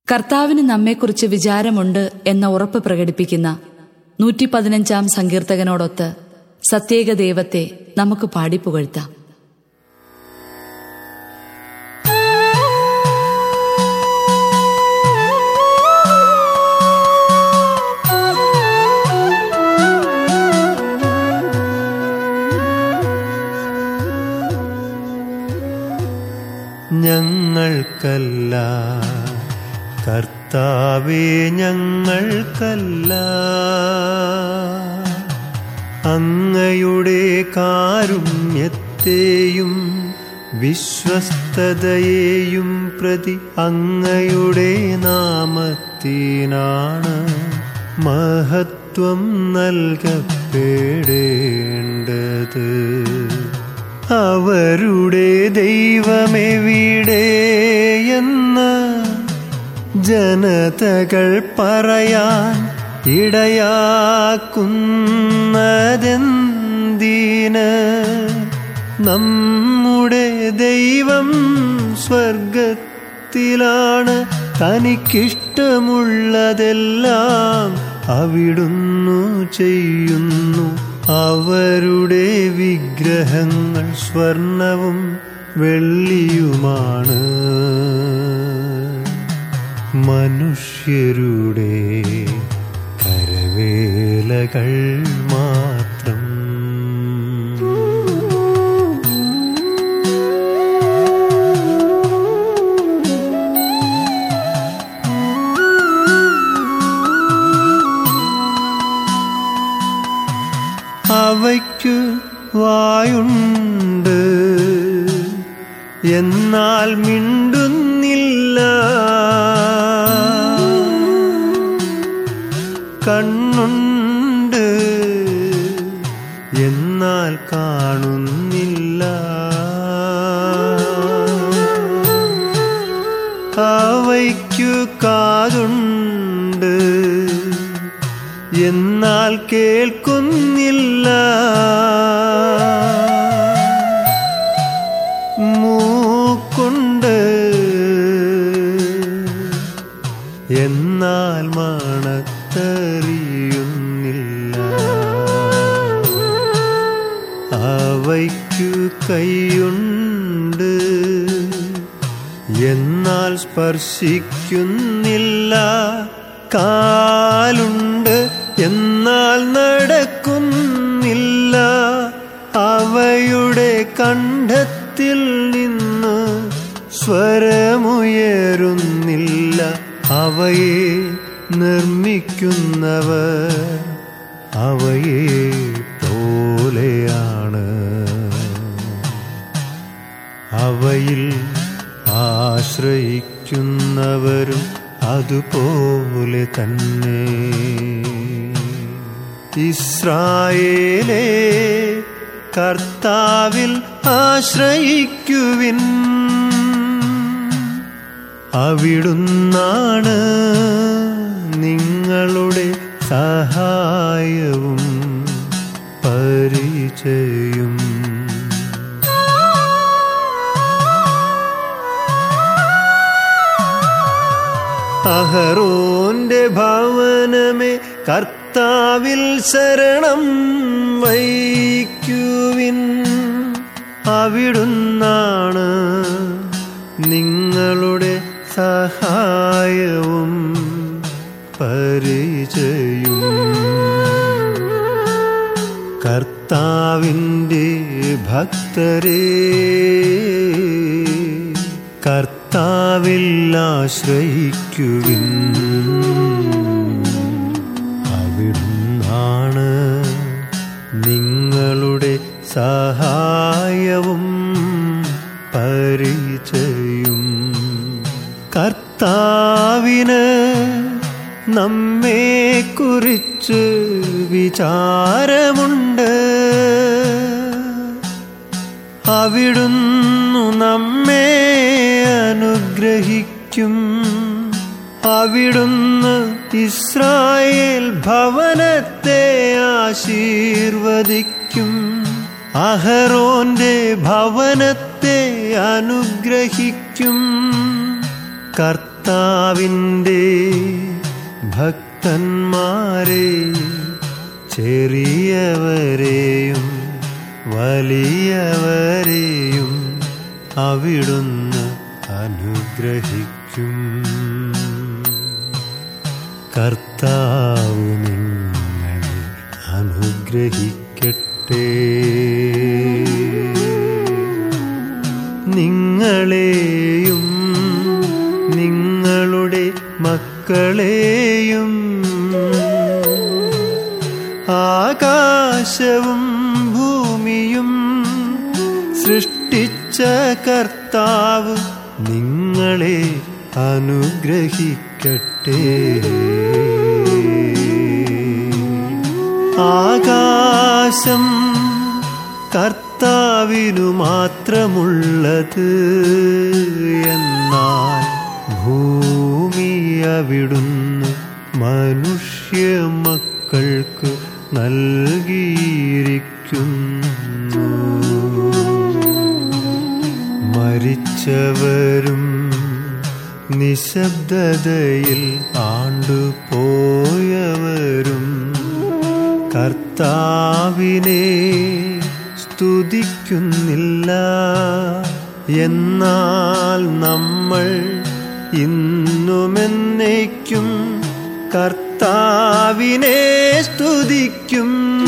കർത്താവിന് നമ്മെക്കുറിച്ച് വിചാരമുണ്ട് എന്ന ഉറപ്പ് പ്രകടിപ്പിക്കുന്ന നൂറ്റി പതിനഞ്ചാം സങ്കീർത്തകനോടൊത്ത് സത്യേക ദൈവത്തെ നമുക്ക് പാടിപ്പുകഴ്ത്താം ഞങ്ങൾക്കല്ല കർത്താവേ ഞങ്ങൾക്കല്ല അങ്ങയുടെ കാരുണ്യത്തെയും വിശ്വസ്തതയെയും പ്രതി അങ്ങയുടെ നാമത്തിനാണ് മഹത്വം നൽകപ്പെടേണ്ടത് അവരുടെ ദൈവമെവിടെയെന്ന് ജനതകൾ പറയാൻ ഇടയാക്കുന്നതെന്തിന് നമ്മുടെ ദൈവം സ്വർഗത്തിലാണ് തനിക്കിഷ്ടമുള്ളതെല്ലാം അവിടുന്നു ചെയ്യുന്നു അവരുടെ വിഗ്രഹങ്ങൾ സ്വർണവും വെള്ളിയുമാണ് മനുഷ്യരുടെ കരവേലകൾ മാത്രം അവയ്ക്കു വായുണ്ട് എന്നാൽ മിണ്ടുന്നില്ല കണ്ണുണ്ട് എന്നാൽ കാണുന്നില്ല അവയ്ക്കു കാതുണ്ട് എന്നാൽ കേൾക്കുന്നില്ല മൂക്കുണ്ട് എന്നാൽ മണത്തറിയുന്നില്ല അവയ്ക്കു കൈയുണ്ട് എന്നാൽ സ്പർശിക്കുന്നില്ല കാലുണ്ട് എന്നാൽ നടക്കുന്നില്ല അവയുടെ കണ്ഠത്തിൽ നിന്ന് സ്വരമുയരുന്നില്ല അവയെ നിർമ്മിക്കുന്നവർ അവയെ പോലെയാണ് അവയിൽ ആശ്രയിക്കുന്നവരും അതുപോലെ തന്നെ ഇസ്രായേലേ കർത്താവിൽ ആശ്രയിക്കുവിൻ അവിടുന്നാണ് നിങ്ങളുടെ സഹായവും പരിചയും അഹറോന്റെ ഭവനമേ കർത്താവിൽ ശരണം വൈക്കുവിൻ അവിടുന്നാണ് നിങ്ങളുടെ സഹായവും പരിചയും കർത്താവിൻ്റെ ഭക്തരേ കർത്താവിൽ ആശ്രയിക്കുവിൻ അവിടുന്നാണ് നിങ്ങളുടെ സഹായവും പരിചയും കർത്താവിന് നമ്മെക്കുറിച്ച് വിചാരമുണ്ട് അവിടുന്നു നമ്മെ അനുഗ്രഹിക്കും അവിടുന്ന് ഇസ്രായേൽ ഭവനത്തെ ആശീർവദിക്കും അഹറോന്റെ ഭവനത്തെ അനുഗ്രഹിക്കും കർത്താവിൻ്റെ ഭക്തന്മാരെ ചെറിയവരെയും വലിയവരെയും അവിടുന്ന് അനുഗ്രഹിക്കും കർത്താവ് നിങ്ങളെ അനുഗ്രഹിക്കട്ടെ നിങ്ങളെയും നിങ്ങളുടെ മക്കളെയും ആകാശവും ഭൂമിയും സൃഷ്ടിച്ച കർത്താവ് നിങ്ങളെ അനുഗ്രഹിക്കട്ടെ ആകാശം കർത്താവിനു മാത്രമുള്ളത് എന്നാൽ ഭൂമി അവിടുന്ന് മനുഷ്യ മക്കൾക്ക് നൽകിയിരിക്കുന്നു മരിച്ചവരും നിശബ്ദതയിൽ ആണ്ടുപോയവരും കർത്താവിനെ സ്തുതിക്കുന്നില്ല എന്നാൽ നമ്മൾ ഇന്നുമെന്നേക്കും കർത്താവിനെ സ്തുതിക്കും